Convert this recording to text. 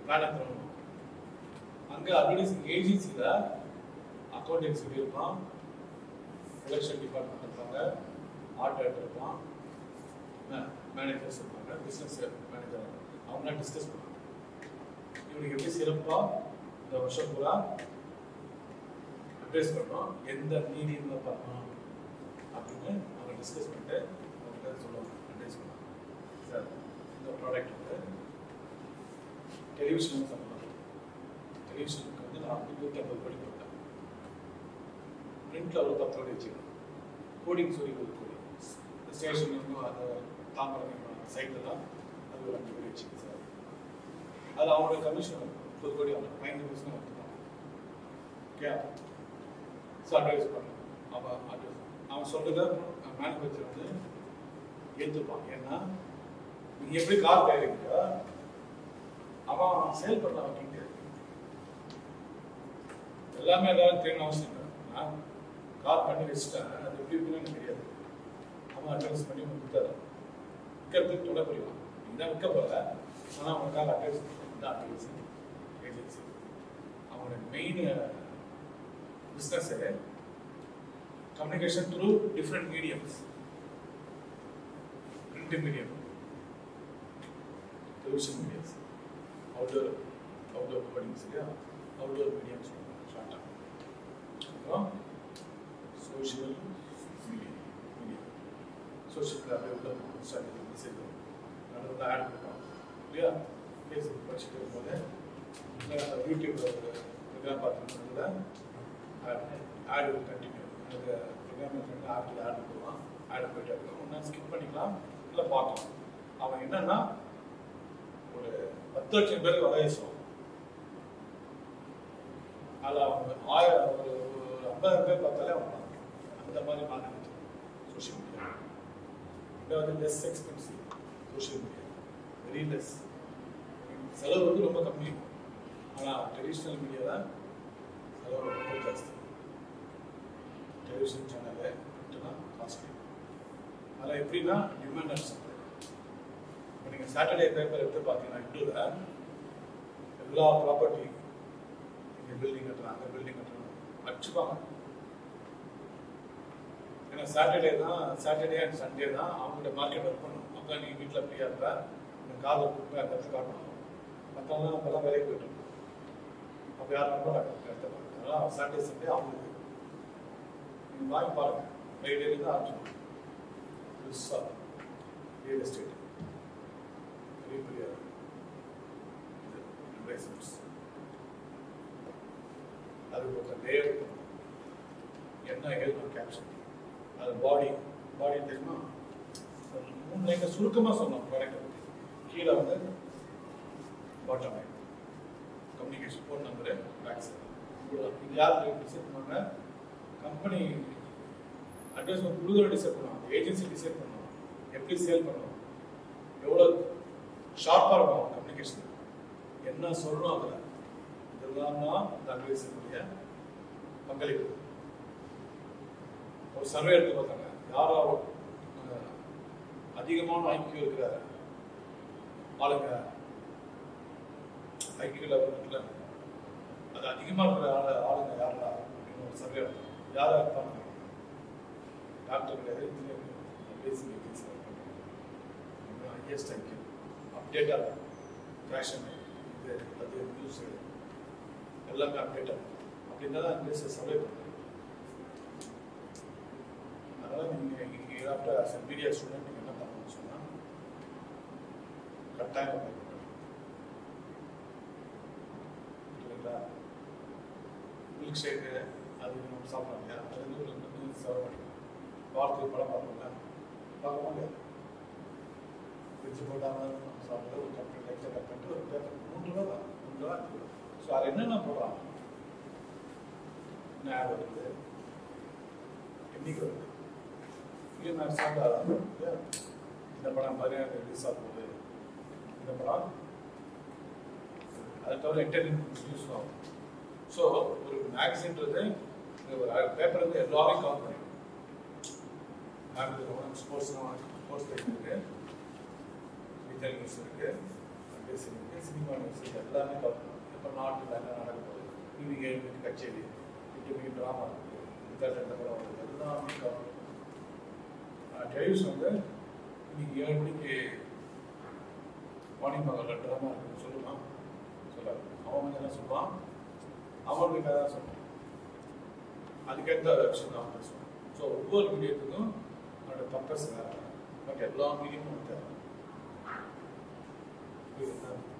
வேலை பண்ணணும் அங்கே அட்வர்டைசிங் ஏஜென்சியில் அக்கௌண்ட் எக்ஸிக்யூட்டிவ் இருப்பான் எலெக்ஷன் டிபார்ட்மெண்ட் இருப்பாங்க ஆர்ட் டைரக்டர் இருப்பான் மேனேஜர்ஸ் இருப்பாங்க பிஸ்னஸ் மேனேஜர் அவங்களாம் டிஸ்கஸ் பண்ணுவாங்க இவனுக்கு எப்படி சிறப்பாக இந்த வருஷம் பூரா அட்வைஸ் பண்ணணும் எந்த மீடியமில் பண்ணணும் அப்படின்னு அவங்க டிஸ்கஸ் பண்ணிட்டு அவங்க சொல்லுவாங்க அட்வைஸ் பண்ணுவாங்க சார் இந்த ப்ராடக்ட் வந்து டெலிவிஷன் பண்ணலாம் டெலிவிஷனுக்கு வந்து நான் வந்து நூற்றி ஐம்பது கோடி போட்டேன் பிரிண்ட்ல ஒரு பத்து கோடி வச்சுக்கணும் கோடிங் சொல்லி ஒரு கோடி ஸ்டேஷன் அந்த தாம்பரம் சைட்டில் தான் அது ஒரு அஞ்சு கோடி வச்சுக்கணும் சார் அது அவங்களோட கமிஷன் முப்பது கோடி அவங்க பதினஞ்சு பர்சன்ட் எடுத்துப்பாங்க ஓகே ஸோ அட்வைஸ் பண்ணணும் அவன் அட்வைஸ் அவன் சொல்கிறத மேனுஃபேக்சர் வந்து ஏற்றுப்பான் ஏன்னா நீ எப்படி கார் தயாரிக்கிற அவன் சேல் பண்ண வைக்கிங்க எல்லாமே எல்லாரும் தெரியணும் அவசியம் இல்லை நான் கார் பண்ணி வச்சுட்டேன் அது எப்படி இருக்குன்னு எனக்கு தெரியாது அவன் அட்வைஸ் பண்ணி உனக்கு கொடுத்தாரு விற்கிறதுக்கு தொலை புரியும் நீ தான் விற்க போகிற ஆனால் அவனுக்காக அட்வைஸ் இந்த அட்வைஸ் ஏஜென்சி அவனோட main business communication through different mediums. Print medium, television mediums, outdoor outdoor recordings, yeah, outdoor mediums, short term. அப்புறம் social media, media. social media அப்படியே உள்ள இன்ஸ்டாகிராம் மெசேஜ் நடுவில் ஆட் பண்ணுவோம் இல்லையா ஃபேஸ்புக் படிச்சுட்டு இருக்கும்போது இல்லை யூடியூப் ப்ரோக்ராம் பார்த்துருந்ததுல ஆட் கண்டினியூ அந்த ப்ரோக்ராம் ஆப்பில் ஆட் போடுவான் ஆட் போயிட்டு இருக்கும் ஒன்றா ஸ்கிப் பண்ணிக்கலாம் இல்லை பார்க்கலாம் அவன் என்னன்னா ஒரு பத்து லட்சம் பேருக்கு வயசும் அதில் அவங்க ஆயிரம் ஒரு ஒரு ஐம்பதாயிரம் பேர் பார்த்தாலே அவன் பார்க்கலாம். அந்த மாதிரி மார்க்கெட் சோஷியல் மீடியா இதை வந்து less expensive social media very less செலவு வந்து ரொம்ப கம்மி ஆனால் ட்ரெடிஷ்னல் மீடியா தான் செலவு ரொம்ப ஜாஸ்தி டெலிவிஷன் சேனலு இதெல்லாம் காஸ்ட்லி அதில் எப்படின்னா டிமாண்ட் அண்ட் சப்ளை இப்போ நீங்கள் சாட்டர்டே பேப்பர் எடுத்து பார்த்தீங்கன்னா இண்டூவில் எல்லா ப்ராப்பர்ட்டி இங்கே பில்டிங் கட்டலாம் அங்கே பில்டிங் கட்டலாம் அடிச்சுப்பாங்க ஏன்னா சாட்டர்டே தான் சாட்டர்டே அண்ட் சண்டே தான் அவங்களோட மார்க்கெட் ஒர்க் பண்ணணும் அப்போ நீங்கள் வீட்டில் ஃப்ரீயாக இருப்ப இந்த காலை கூப்பிட்டு அந்த இடத்துல காட்டணும் மற்றவங்களாம் அப்போல்லாம் வேலைக்கு போயிட்டு இருக்கோம் அப்போ யாரும் நம்ப மாட்டாங்க இடத்த அதனால் சாட்டர்டே சண்டே அவங்களுக்கு நீங்கள் வாங்கி பாருங்க ஃப்ரைடேலேருந்து ஆரம்பிச்சிடும் புதுசாக ரியல் எஸ்டேட் பெரிய பெரிய இது அட்வைசர்ஸ் அதுக்கு ஒருத்தர் லேயர் என்ன எழுதணும் கேப்ஷன் அது பாடி பாடி தெரியுமா ஒரு மூணு லைனில் சுருக்கமாக சொன்னோம் ப்ராடக்ட் பற்றி கீழே வந்து bottom line communication phone number back side இது யார் டிசைட் பண்ணுவாங்க கம்பெனி அட்வைஸ்மெண்ட் கொடுக்குற டிசைட் பண்ணுவாங்க ஏஜென்சி டிசைட் பண்ணுவாங்க எப்படி சேல் பண்ணணும் எவ்வளோ ஷார்ப்பாக இருக்கும் கம்யூனிகேஷன் என்ன சொல்லணும் அதில் இதெல்லாம் தான் இந்த அட்வைஸனுடைய பங்களிப்பு ஒரு சர்வே எடுத்து பார்த்தாங்க யாரோ அஹ், அதிகமான ஐக்கியம் இருக்கிற ஆளுங்க ஐக்கிய லெவலில் அது அதிகமாக இருக்கிற ஆளு ஆளுங்க யாரா அப்படின்னு ஒரு சர்வே யாரா இருப்பாங்க டாக்டர் கிடையாது இன்ஜினியர் பேசிக் எத்திக்ஸ் ஹையஸ்ட் ஐக்கியம் அப்டேட்டாக ஃபேஷன் இது அது நியூஸ் எல்லாமே அப்டேட்டாக அப்படின்னா தான் நியூஸை சர்வே பண்ணுறேன் அதனால் நீங்கள் இங்கே ஆஃப்டர் அஸ் மீடியா ஸ்டூடெண்ட் நீங்கள் என்ன பண்ணணும்னு சொன்னால் கட்டாயம் apply பண்ணணும். புரியுதுங்களா மில்க் ஷேக்கு அது நம்ம சாப்பிடலாம் இல்லையா அது வந்து ஒரு நியூஸ் சாப்பிட மாட்டோம் வாரத்துக்கு படம் பார்ப்போம்ல பார்க்க முடியாது ஃப்ரிட்ஜ் போட்டாமல் சாப்பிட்றது ஒரு கட் பண்ணி எக்ஸ்ட்ரா கட் பண்ணிட்டு ஒரு பேப்பர் மூணு ரூபா தான் மூணு ரூபா அஞ்சு ரூபா ஸோ அது என்னென்ன போடலாம் என்ன ஆட் வருது என்னைக்கு வருது இல்லை நான் சாப்பிட்டா இல்லையா? இந்த படம் பதினேழு ரிலீஸ் ஆக போகுது இந்த படம் அதை தவிர என்டர்டைன்மெண்ட் யூஸ் ஆகும் ஸோ ஒரு மேக்ஸின்றது ஒரு பேப்பர் வந்து எல்லாமே கவர் பண்ணிடும் ஸ்போர்ட்ஸ் ஸ்போர்ட்ஸ் பேஜ் இருக்கு விஜய் நியூஸ் இருக்கு பேசுறீங்க சினிமா நியூஸ் எல்லாமே கவனம் இப்போ நாட்டில் என்ன நடக்க போகுது ஈவினிங் ஏழு மணிக்கு கச்சேரி எட்டு மணிக்கு ட்ராமா இருக்குது இந்த ரெண்டு படம் வருது எல்லாமே கவனம் டெலிவிஷன் வந்து இன்னைக்கு ஏழு மணிக்கு வாணி மகளில் ட்ராமா இருக்குன்னு சொல்லுமா சொல்லாது அவன் வந்து என்ன சொல்லுவான் அவனுக்கு கதை சொல்லுவான் அதுக்கேற்ற விஷயம் தான் பேசுவான் ஸோ ஒவ்வொரு மீடியத்துக்கும் அதோட பர்பஸ் வேறு பட் எல்லா மீடியமும் தேவை புரியுதுங்களா?